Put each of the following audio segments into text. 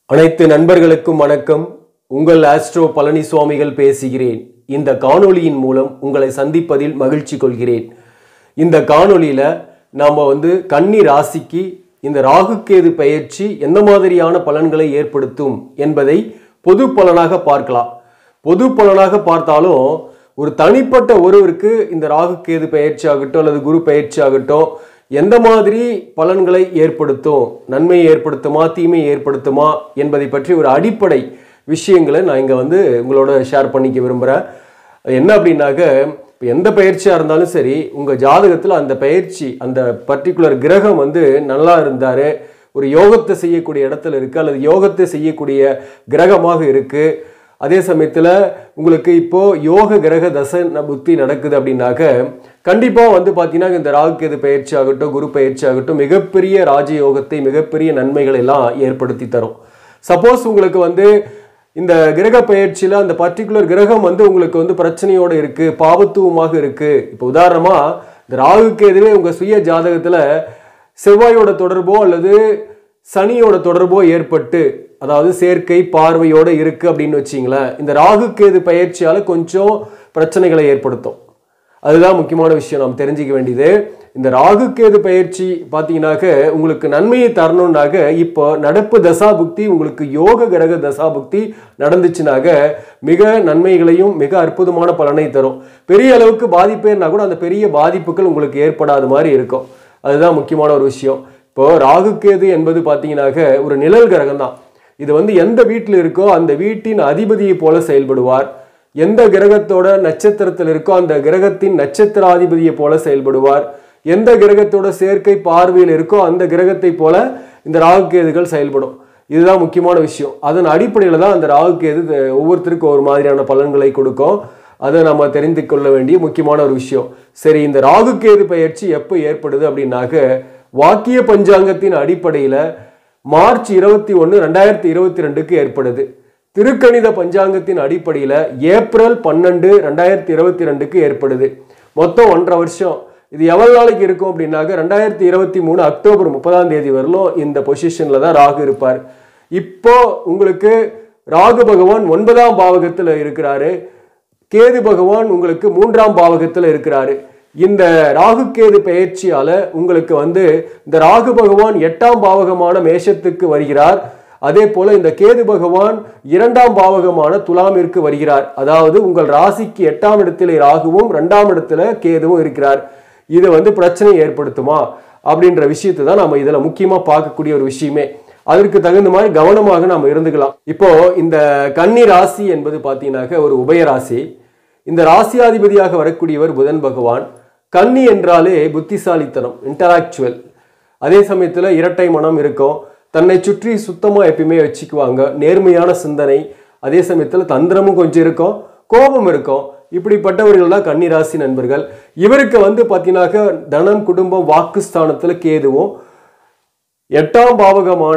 அனைத்து நண்பர்களுக்கும் வணக்கம் உங்கள் ஆஸ்ட்ரோ பழனி சுவாமிகள் பேசுகிறேன் இந்த காணொளியின் மூலம் உங்களை சந்திப்பதில் மகிழ்ச்சி கொள்கிறேன் இந்த காணொளியில நாம வந்து கன்னி ராசிக்கு இந்த ராகுக்கேது பயிற்சி எந்த மாதிரியான பலன்களை ஏற்படுத்தும் என்பதை பொது பலனாக பார்க்கலாம் பொது பலனாக பார்த்தாலும் ஒரு தனிப்பட்ட ஒருவருக்கு இந்த ராகுக்கேது பயிற்சி ஆகட்டும் அல்லது குரு பயிற்சி ஆகட்டும் எந்த மாதிரி பலன்களை ஏற்படுத்தும் நன்மை ஏற்படுத்துமா தீமை ஏற்படுத்துமா என்பதை பற்றி ஒரு அடிப்படை விஷயங்களை நான் இங்கே வந்து உங்களோட ஷேர் பண்ணிக்க விரும்புகிறேன் என்ன அப்படின்னாக்க இப்போ எந்த பயிற்சியாக இருந்தாலும் சரி உங்கள் ஜாதகத்தில் அந்த பயிற்சி அந்த பர்டிகுலர் கிரகம் வந்து நல்லா இருந்தார் ஒரு யோகத்தை செய்யக்கூடிய இடத்துல இருக்குது அல்லது யோகத்தை செய்யக்கூடிய கிரகமாக இருக்குது அதே சமயத்தில் உங்களுக்கு இப்போ யோக கிரக தசை ந- புத்தி நடக்குது அப்படின்னாக்க கண்டிப்பாக வந்து பார்த்தீங்கன்னா இந்த ராகுகேது பயிற்சி ஆகட்டும் குரு பயிற்சி ஆகட்டும் மிகப்பெரிய ராஜயோகத்தை மிகப்பெரிய நன்மைகளை எல்லாம் ஏற்படுத்தி தரும் சப்போஸ் உங்களுக்கு வந்து இந்த கிரக பயிற்சியில் அந்த பர்டிகுலர் கிரகம் வந்து உங்களுக்கு வந்து பிரச்சனையோடு இருக்கு பாவத்துவமாக இருக்கு இப்போ உதாரணமா இந்த ராகுகேதுவே உங்க சுய ஜாதகத்துல செவ்வாயோட தொடர்போ அல்லது சனியோட தொடர்போ ஏற்பட்டு அதாவது சேர்க்கை பார்வையோட இருக்கு அப்படின்னு வச்சிங்களேன் இந்த ராகு கேது பயிற்சியால கொஞ்சம் பிரச்சனைகளை ஏற்படுத்தும் அதுதான் முக்கியமான விஷயம் நாம் தெரிஞ்சுக்க வேண்டியது இந்த ராகு கேது பயிற்சி பார்த்தீங்கன்னாக்க உங்களுக்கு நன்மையை தரணும்னாக்க இப்போ நடப்பு தசாபுக்தி உங்களுக்கு யோக கிரக தசாபுக்தி நடந்துச்சுனாக்க மிக நன்மைகளையும் மிக அற்புதமான பலனை தரும் பெரிய அளவுக்கு பாதிப்பேன்னா கூட அந்த பெரிய பாதிப்புகள் உங்களுக்கு ஏற்படாத மாதிரி இருக்கும் அதுதான் முக்கியமான ஒரு விஷயம் இப்போ ராகு கேது என்பது பார்த்தீங்கன்னாக்க ஒரு நிழல் கிரகம் தான் இது வந்து எந்த வீட்டில் இருக்கோ அந்த வீட்டின் அதிபதியை போல செயல்படுவார் எந்த கிரகத்தோட நட்சத்திரத்தில் இருக்கோ அந்த கிரகத்தின் நட்சத்திராதிபதியை போல செயல்படுவார் எந்த கிரகத்தோட சேர்க்கை பார்வையில் இருக்கோ அந்த கிரகத்தை போல இந்த ராகுகேதுகள் செயல்படும் இதுதான் முக்கியமான விஷயம் அதன் அடிப்படையில் தான் அந்த ராகுகேது இந்த ஒவ்வொருத்தருக்கும் ஒரு மாதிரியான பலன்களை கொடுக்கும் அதை நம்ம தெரிந்து கொள்ள வேண்டிய முக்கியமான ஒரு விஷயம் சரி இந்த ராகுகேது பயிற்சி எப்போ ஏற்படுது அப்படின்னாக்க வாக்கிய பஞ்சாங்கத்தின் அடிப்படையில் மார்ச் இருபத்தி ஒன்று ரெண்டாயிரத்தி இருபத்தி ரெண்டுக்கு ஏற்படுது திருக்கணித பஞ்சாங்கத்தின் அடிப்படையில் ஏப்ரல் பன்னெண்டு ரெண்டாயிரத்தி இருபத்தி ரெண்டுக்கு ஏற்படுது மொத்தம் ஒன்றரை வருஷம் இது எவ்வளவு நாளைக்கு இருக்கும் அப்படின்னாக்க ரெண்டாயிரத்தி இருபத்தி மூணு அக்டோபர் முப்பதாம் தேதி வரலும் இந்த பொசிஷன்ல தான் ராகு இருப்பார் இப்போ உங்களுக்கு ராகு பகவான் ஒன்பதாம் பாவகத்தில் இருக்கிறாரு கேது பகவான் உங்களுக்கு மூன்றாம் பாவகத்தில் இருக்கிறாரு இந்த ராகு கேது பெயர்ச்சியால உங்களுக்கு வந்து இந்த ராகு பகவான் எட்டாம் பாவகமான மேஷத்துக்கு வருகிறார் அதே போல இந்த கேது பகவான் இரண்டாம் பாவகமான துலாமிற்கு வருகிறார் அதாவது உங்கள் ராசிக்கு எட்டாம் இடத்திலே ராகுவும் இரண்டாம் இடத்துல கேதுவும் இருக்கிறார் இது வந்து பிரச்சனை ஏற்படுத்துமா அப்படின்ற விஷயத்தை தான் நம்ம இதுல முக்கியமா பார்க்கக்கூடிய ஒரு விஷயமே அதற்கு தகுந்த மாதிரி கவனமாக நம்ம இருந்துக்கலாம் இப்போ இந்த கன்னி ராசி என்பது பார்த்தீங்கன்னாக்க ஒரு உபயராசி இந்த ராசியாதிபதியாக வரக்கூடியவர் புதன் பகவான் கன்னி என்றாலே புத்திசாலித்தனம் இன்டராக்சுவல் அதே சமயத்தில் இரட்டை மனம் இருக்கும் தன்னை சுற்றி சுத்தமாக எப்பயுமே வச்சுக்குவாங்க நேர்மையான சிந்தனை அதே சமயத்தில் தந்திரமும் கொஞ்சம் இருக்கும் கோபம் இருக்கும் இப்படிப்பட்டவர்கள் தான் கன்னிராசி நண்பர்கள் இவருக்கு வந்து பார்த்தீங்கன்னாக்க தனம் குடும்பம் வாக்குஸ்தானத்தில் கேதுவும் எட்டாம் பாவகமான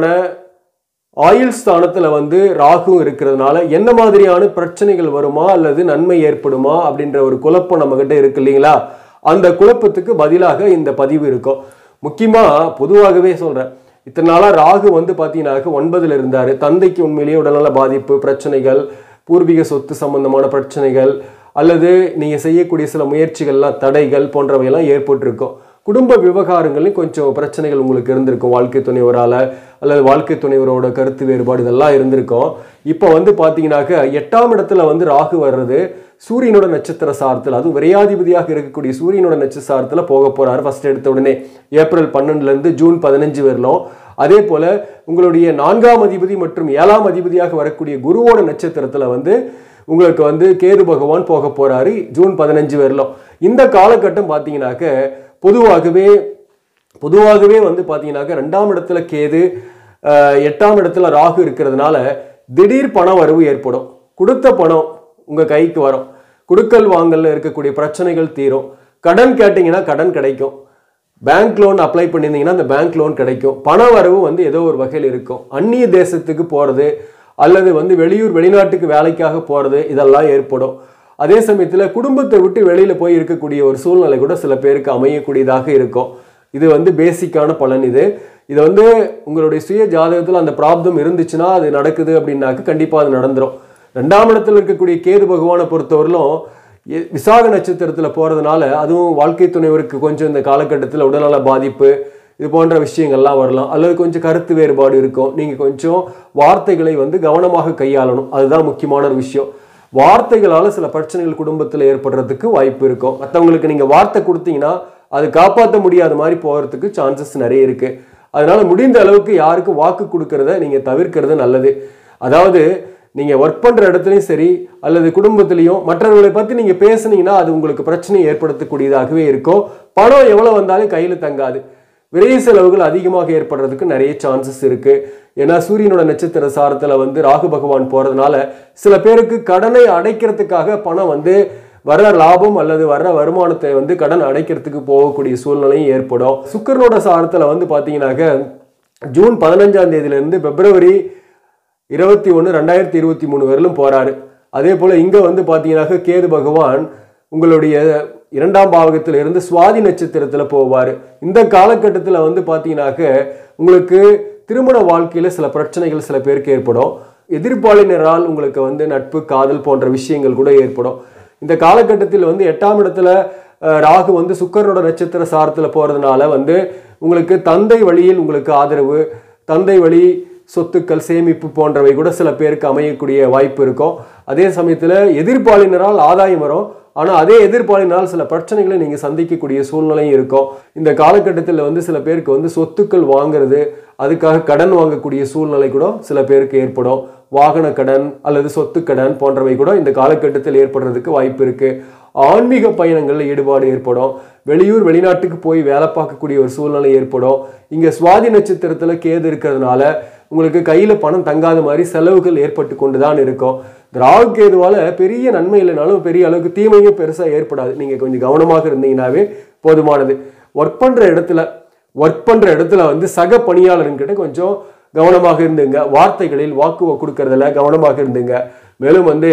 ஆயுள் ஸ்தானத்துல வந்து ராகு இருக்கிறதுனால என்ன மாதிரியான பிரச்சனைகள் வருமா அல்லது நன்மை ஏற்படுமா அப்படின்ற ஒரு குழப்பம் நம்ம கிட்ட இருக்கு இல்லைங்களா அந்த குழப்பத்துக்கு பதிலாக இந்த பதிவு இருக்கும் முக்கியமா பொதுவாகவே சொல்றேன் இத்தனை நாளா ராகு வந்து பார்த்தீங்கன்னாக்க ஒன்பதுல இருந்தாரு தந்தைக்கு உண்மையிலேயே உடல்நல பாதிப்பு பிரச்சனைகள் பூர்வீக சொத்து சம்பந்தமான பிரச்சனைகள் அல்லது நீங்க செய்யக்கூடிய சில முயற்சிகள்லாம் தடைகள் போன்றவையெல்லாம் ஏற்பட்டிருக்கும் குடும்ப விவகாரங்களையும் கொஞ்சம் பிரச்சனைகள் உங்களுக்கு இருந்திருக்கும் வாழ்க்கை துணைவரால் அல்லது வாழ்க்கை துணைவரோட கருத்து வேறுபாடு இதெல்லாம் இருந்திருக்கும் இப்போ வந்து பார்த்தீங்கன்னாக்க எட்டாம் இடத்துல வந்து ராகு வர்றது சூரியனோட நட்சத்திர சாரத்தில் அதுவும் விரையாதிபதியாக இருக்கக்கூடிய சூரியனோட நட்சத்திர சாரத்தில் போக போறாரு ஃபர்ஸ்ட் எடுத்த உடனே ஏப்ரல் பன்னெண்டுலேருந்து ஜூன் பதினஞ்சு வரலும் அதே போல உங்களுடைய நான்காம் அதிபதி மற்றும் ஏழாம் அதிபதியாக வரக்கூடிய குருவோட நட்சத்திரத்தில் வந்து உங்களுக்கு வந்து கேது பகவான் போக போறாரு ஜூன் பதினஞ்சு வரலும் இந்த காலகட்டம் பார்த்தீங்கன்னாக்க பொதுவாகவே பொதுவாகவே வந்து பார்த்தீங்கன்னாக்க ரெண்டாம் இடத்துல கேது அஹ், எட்டாம் இடத்துல ராகு இருக்கிறதுனால திடீர் பண வரவு ஏற்படும் கொடுத்த பணம் உங்கள் கைக்கு வரும் குடுக்கல் வாங்கல்ல இருக்கக்கூடிய பிரச்சனைகள் தீரும் கடன் கேட்டிங்கன்னா கடன் கிடைக்கும் பேங்க் லோன் அப்ளை பண்ணியிருந்தீங்கன்னா அந்த பேங்க் லோன் கிடைக்கும் பண வரவு வந்து ஏதோ ஒரு வகையில் இருக்கும் அந்நிய தேசத்துக்கு போகிறது அல்லது வந்து வெளியூர் வெளிநாட்டுக்கு வேலைக்காக போகிறது இதெல்லாம் ஏற்படும் அதே சமயத்தில் குடும்பத்தை விட்டு வெளியில் போய் இருக்கக்கூடிய ஒரு சூழ்நிலை கூட சில பேருக்கு அமையக்கூடியதாக இருக்கும் இது வந்து பேசிக்கான பலன் இது இது வந்து உங்களுடைய சுய ஜாதகத்தில் அந்த ப்ராப்ளம் இருந்துச்சுன்னா அது நடக்குது அப்படின்னாக்க கண்டிப்பாக அது நடந்துரும் ரெண்டாம் இடத்துல இருக்கக்கூடிய கேது பகவானை பொறுத்தவரையிலும் எ- விசாக நட்சத்திரத்தில் போகிறதுனால அதுவும் வாழ்க்கை துணைவருக்கு கொஞ்சம் இந்த காலகட்டத்தில் உடல்நல பாதிப்பு இது போன்ற விஷயங்கள்லாம் வரலாம் அல்லது கொஞ்சம் கருத்து வேறுபாடு இருக்கும் நீங்கள் கொஞ்சம் வார்த்தைகளை வந்து கவனமாக கையாளணும் அதுதான் முக்கியமான ஒரு விஷயம் வார்த்தைகளால் சில பிரச்சனைகள் குடும்பத்தில் ஏற்படுறதுக்கு வாய்ப்பு இருக்கும் மற்றவங்களுக்கு நீங்கள் வார்த்தை கொடுத்தீங்கன்னா அது காப்பாற்ற முடியாத மாதிரி போகிறதுக்கு சான்சஸ் நிறைய இருக்கு அதனால முடிந்த அளவுக்கு யாருக்கும் வாக்கு கொடுக்கறத நீங்கள் தவிர்க்கிறது நல்லது அதாவது நீங்கள் ஒர்க் பண்ணுற இடத்துலையும் சரி அல்லது குடும்பத்திலையும் மற்றவர்களை பற்றி நீங்கள் பேசுனீங்கன்னா அது உங்களுக்கு பிரச்சனை ஏற்படுத்தக்கூடியதாகவே இருக்கும் பணம் எவ்வளோ வந்தாலும் கையில் தங்காது விரைவு செலவுகள் அதிகமாக ஏற்படுறதுக்கு நிறைய சான்சஸ் இருக்கு ஏன்னா சூரியனோட நட்சத்திர சாரத்தில் வந்து ராகு பகவான் போறதுனால சில பேருக்கு கடனை அடைக்கிறதுக்காக பணம் வந்து வர்ற லாபம் அல்லது வர்ற வருமானத்தை வந்து கடன் அடைக்கிறதுக்கு போகக்கூடிய சூழ்நிலையும் ஏற்படும் சுக்கிரனோட சாரத்தில் வந்து பார்த்தீங்கன்னாக்க ஜூன் பதினஞ்சாம் தேதியிலிருந்து பிப்ரவரி இருபத்தி ஒன்று ரெண்டாயிரத்தி இருபத்தி மூணு வரையிலும் போறாரு அதே போல் இங்கே வந்து பார்த்தீங்கன்னாக்க கேது பகவான் உங்களுடைய இரண்டாம் பாவகத்தில் இருந்து சுவாதி நட்சத்திரத்தில் போவார் இந்த காலகட்டத்தில் வந்து பார்த்தீங்கன்னாக்க உங்களுக்கு திருமண வாழ்க்கையில் சில பிரச்சனைகள் சில பேருக்கு ஏற்படும் எதிர்ப்பாளினரால் உங்களுக்கு வந்து நட்பு காதல் போன்ற விஷயங்கள் கூட ஏற்படும் இந்த காலகட்டத்தில் வந்து எட்டாம் இடத்துல அஹ், ராகு வந்து சுக்கரனோட நட்சத்திர சாரத்தில் போகிறதுனால வந்து உங்களுக்கு தந்தை வழியில் உங்களுக்கு ஆதரவு தந்தை வழி சொத்துக்கள் சேமிப்பு போன்றவை கூட சில பேருக்கு அமையக்கூடிய வாய்ப்பு இருக்கும் அதே சமயத்தில் எதிர்ப்பாளினரால் ஆதாயம் வரும் ஆனால் அதே எதிர்ப்பாளினால் சில பிரச்சனைகளை நீங்கள் சந்திக்கக்கூடிய சூழ்நிலையும் இருக்கும் இந்த காலகட்டத்தில் வந்து சில பேருக்கு வந்து சொத்துக்கள் வாங்குறது அதுக்காக கடன் வாங்கக்கூடிய சூழ்நிலை கூட சில பேருக்கு ஏற்படும் வாகன கடன் அல்லது சொத்து கடன் போன்றவை கூட இந்த காலகட்டத்தில் ஏற்படுறதுக்கு வாய்ப்பு இருக்கு ஆன்மீக பயணங்களில் ஈடுபாடு ஏற்படும் வெளியூர் வெளிநாட்டுக்கு போய் வேலை பார்க்கக்கூடிய ஒரு சூழ்நிலை ஏற்படும் இங்கே சுவாதி நட்சத்திரத்தில் கேது இருக்கிறதுனால உங்களுக்கு கையில் பணம் தங்காத மாதிரி செலவுகள் ஏற்பட்டு கொண்டு தான் இருக்கும் இந்த ராகு கேதுவால பெரிய நன்மை இல்லைனாலும் பெரிய அளவுக்கு தீமையும் பெருசாக ஏற்படாது நீங்கள் கொஞ்சம் கவனமாக இருந்தீங்கன்னாவே போதுமானது ஒர்க் பண்ணுற இடத்துல ஒர்க் பண்ணுற இடத்துல வந்து சக பணியாளர்கிட்ட கொஞ்சம் கவனமாக இருந்துங்க வார்த்தைகளில் வாக்கு கொடுக்கறதுல கவனமாக இருந்துங்க மேலும் வந்து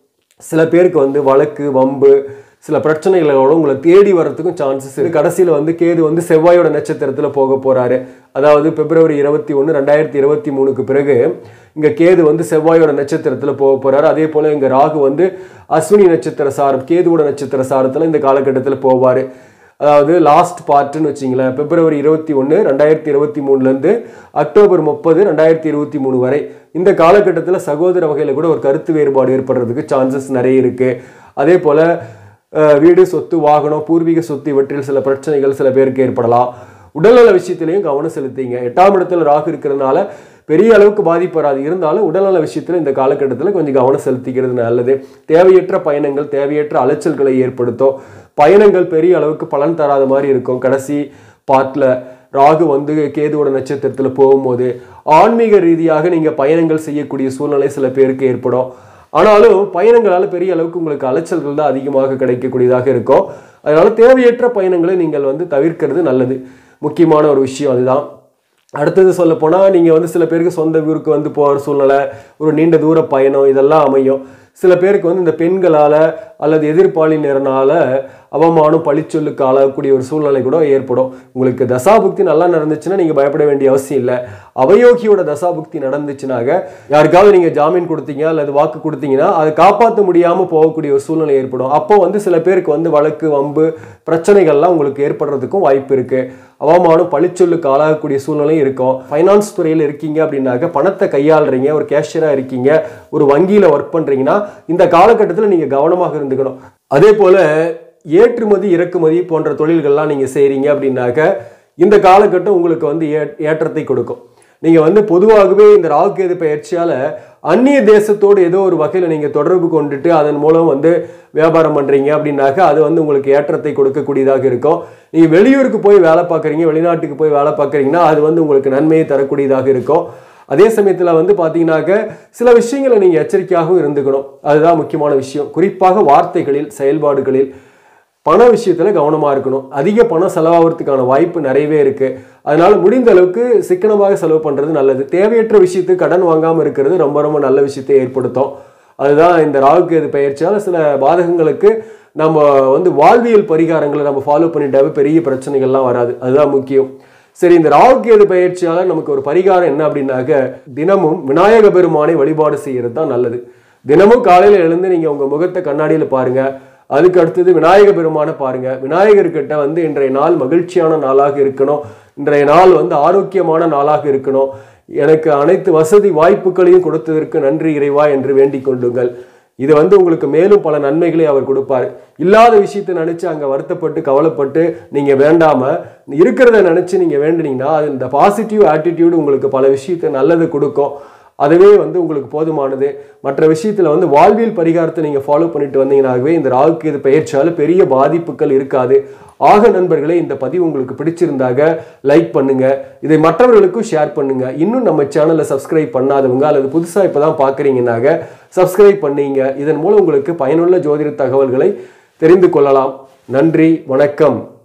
சில பேருக்கு வந்து வழக்கு வம்பு சில பிரச்சனைகளோட உங்களை தேடி வரத்துக்கும் சான்சஸ் இருக்கு கடைசியில் வந்து கேது வந்து செவ்வாயோட நட்சத்திரத்தில் போக போறாரு அதாவது பிப்ரவரி இருபத்தி ஒன்று ரெண்டாயிரத்தி இருபத்தி மூணுக்கு பிறகு இங்கே கேது வந்து செவ்வாயோட நட்சத்திரத்தில் போக போறாரு அதே போல் இங்கே ராகு வந்து அஸ்வினி நட்சத்திர சாரம் கேதுவோட நட்சத்திர சாரத்தில் இந்த காலகட்டத்தில் போவார் அதாவது லாஸ்ட் பார்ட்டுன்னு வச்சிங்களேன் பிப்ரவரி இருபத்தி ஒன்று ரெண்டாயிரத்தி இருபத்தி மூணுலேருந்து அக்டோபர் முப்பது ரெண்டாயிரத்தி இருபத்தி மூணு வரை இந்த காலகட்டத்தில் சகோதர வகையில் கூட ஒரு கருத்து வேறுபாடு ஏற்படுறதுக்கு சான்சஸ் நிறைய இருக்குது அதே போல் வீடு சொத்து வாகனம் பூர்வீக சொத்து இவற்றில் சில பிரச்சனைகள் சில பேருக்கு ஏற்படலாம் உடல்நல விஷயத்திலையும் கவனம் செலுத்திங்க எட்டாம் இடத்துல ராகு இருக்கிறதுனால பெரிய அளவுக்கு பாதிப்பு வராது இருந்தாலும் உடல்நல விஷயத்தில் இந்த காலகட்டத்தில் கொஞ்சம் கவனம் செலுத்திக்கிறது நல்லது தேவையற்ற பயணங்கள் தேவையற்ற அலைச்சல்களை ஏற்படுத்தும் பயணங்கள் பெரிய அளவுக்கு பலன் தராத மாதிரி இருக்கும் கடைசி பாட்டில் ராகு வந்து கேதுவோட நட்சத்திரத்தில் போகும்போது ஆன்மீக ரீதியாக நீங்கள் பயணங்கள் செய்யக்கூடிய சூழ்நிலை சில பேருக்கு ஏற்படும் ஆனாலும் பயணங்களால் பெரிய அளவுக்கு உங்களுக்கு அலைச்சல்கள் தான் அதிகமாக கிடைக்கக்கூடியதாக இருக்கும் அதனால தேவையற்ற பயணங்களை நீங்கள் வந்து தவிர்க்கிறது நல்லது முக்கியமான ஒரு விஷயம் அதுதான் அடுத்தது சொல்ல போனால் நீங்கள் வந்து சில பேருக்கு சொந்த ஊருக்கு வந்து போகிற சூழ்நிலை ஒரு நீண்ட தூர பயணம் இதெல்லாம் அமையும் சில பேருக்கு வந்து இந்த பெண்களால் அல்லது எதிர்ப்பாளினரனால அவமானம் பழிச்சொல்லுக்கு ஆளாகக்கூடிய ஒரு சூழ்நிலை கூட ஏற்படும் உங்களுக்கு தசாபுக்தி நல்லா நடந்துச்சுன்னா நீங்கள் பயப்பட வேண்டிய அவசியம் இல்லை அவயோகியோட தசாபுக்தி நடந்துச்சுனாக யாருக்காவது நீங்கள் ஜாமீன் கொடுத்தீங்க அல்லது வாக்கு கொடுத்தீங்கன்னா அதை காப்பாற்ற முடியாமல் போகக்கூடிய ஒரு சூழ்நிலை ஏற்படும் அப்போ வந்து சில பேருக்கு வந்து வழக்கு வம்பு பிரச்சனைகள்லாம் உங்களுக்கு ஏற்படுறதுக்கும் வாய்ப்பு இருக்கு அவமானம் பழிச்சொல்லுக்கு ஆளாகக்கூடிய சூழ்நிலையும் இருக்கும் ஃபைனான்ஸ் துறையில் இருக்கீங்க அப்படின்னாக்க பணத்தை கையாளுறீங்க ஒரு கேஷியராக இருக்கீங்க ஒரு வங்கியில் ஒர்க் பண்ணுறீங்கன்னா இந்த காலகட்டத்தில் நீங்கள் கவனமாக இருந்துக்கணும் அதே போல் ஏற்றுமதி இறக்குமதி போன்ற தொழில்கள்லாம் நீங்கள் செய்கிறீங்க அப்படின்னாக்க இந்த காலகட்டம் உங்களுக்கு வந்து ஏ ஏற்றத்தை கொடுக்கும் நீங்கள் வந்து பொதுவாகவே இந்த ராகுகேது பயிற்சியால் அந்நிய தேசத்தோடு ஏதோ ஒரு வகையில் நீங்கள் தொடர்பு கொண்டுட்டு அதன் மூலம் வந்து வியாபாரம் பண்ணுறீங்க அப்படின்னாக்க அது வந்து உங்களுக்கு ஏற்றத்தை கொடுக்கக்கூடியதாக இருக்கும் நீங்கள் வெளியூருக்கு போய் வேலை பார்க்குறீங்க வெளிநாட்டுக்கு போய் வேலை பார்க்குறீங்கன்னா அது வந்து உங்களுக்கு நன்மையை தரக்கூடியதாக இருக்கும் அதே சமயத்தில் வந்து பார்த்தீங்கன்னாக்க சில விஷயங்களை நீங்கள் எச்சரிக்கையாகவும் இருந்துக்கணும் அதுதான் முக்கியமான விஷயம் குறிப்பாக வார்த்தைகளில் செயல்பாடுகளில் பண விஷயத்தில் கவனமாக இருக்கணும் அதிக பணம் செலவாகிறதுக்கான வாய்ப்பு நிறையவே இருக்குது அதனால் முடிந்த அளவுக்கு சிக்கனமாக செலவு பண்ணுறது நல்லது தேவையற்ற விஷயத்துக்கு கடன் வாங்காமல் இருக்கிறது ரொம்ப ரொம்ப நல்ல விஷயத்தை ஏற்படுத்தும் அதுதான் இந்த ராகுகேது பயிற்சியால் சில பாதகங்களுக்கு நம்ம வந்து வாழ்வியல் பரிகாரங்களை நம்ம ஃபாலோ பண்ணிட்டாவே பெரிய பிரச்சனைகள்லாம் வராது அதுதான் முக்கியம் சரி இந்த ராகுகேது பயிற்சியால நமக்கு ஒரு பரிகாரம் என்ன அப்படின்னாக்க தினமும் விநாயக பெருமானை வழிபாடு செய்யறது தான் நல்லது தினமும் காலையில எழுந்து நீங்க உங்க முகத்தை கண்ணாடியில பாருங்க அதுக்கு அடுத்தது விநாயக பெருமானை பாருங்க விநாயகர்கிட்ட வந்து இன்றைய நாள் மகிழ்ச்சியான நாளாக இருக்கணும் இன்றைய நாள் வந்து ஆரோக்கியமான நாளாக இருக்கணும் எனக்கு அனைத்து வசதி வாய்ப்புகளையும் கொடுத்ததற்கு நன்றி இறைவா என்று வேண்டிக் கொள்ளுங்கள் இது வந்து உங்களுக்கு மேலும் பல நன்மைகளை அவர் கொடுப்பார் இல்லாத விஷயத்தை நினைச்சு அங்க வருத்தப்பட்டு கவலைப்பட்டு நீங்க வேண்டாம இருக்கிறத நினைச்சு நீங்க வேண்டுனீங்கன்னா அது இந்த பாசிட்டிவ் ஆட்டிடியூடு உங்களுக்கு பல விஷயத்தை நல்லது கொடுக்கும் அதுவே வந்து உங்களுக்கு போதுமானது மற்ற விஷயத்துல வந்து வாழ்வியல் பரிகாரத்தை நீங்க ஃபாலோ பண்ணிட்டு வந்தீங்கன்னாகவே இந்த ராகுக்கு இது பயிற்சியால பெரிய பாதிப்புகள் இருக்காது ஆக நண்பர்களே இந்த பதிவு உங்களுக்கு பிடிச்சிருந்தாக லைக் பண்ணுங்க இதை மற்றவர்களுக்கும் ஷேர் பண்ணுங்க இன்னும் நம்ம சேனலை சப்ஸ்கிரைப் பண்ணாதவங்க அல்லது புதுசா இப்பதான் பாக்குறீங்கன்னாக சப்ஸ்கிரைப் பண்ணீங்க இதன் மூலம் உங்களுக்கு பயனுள்ள ஜோதிட தகவல்களை தெரிந்து கொள்ளலாம் நன்றி வணக்கம்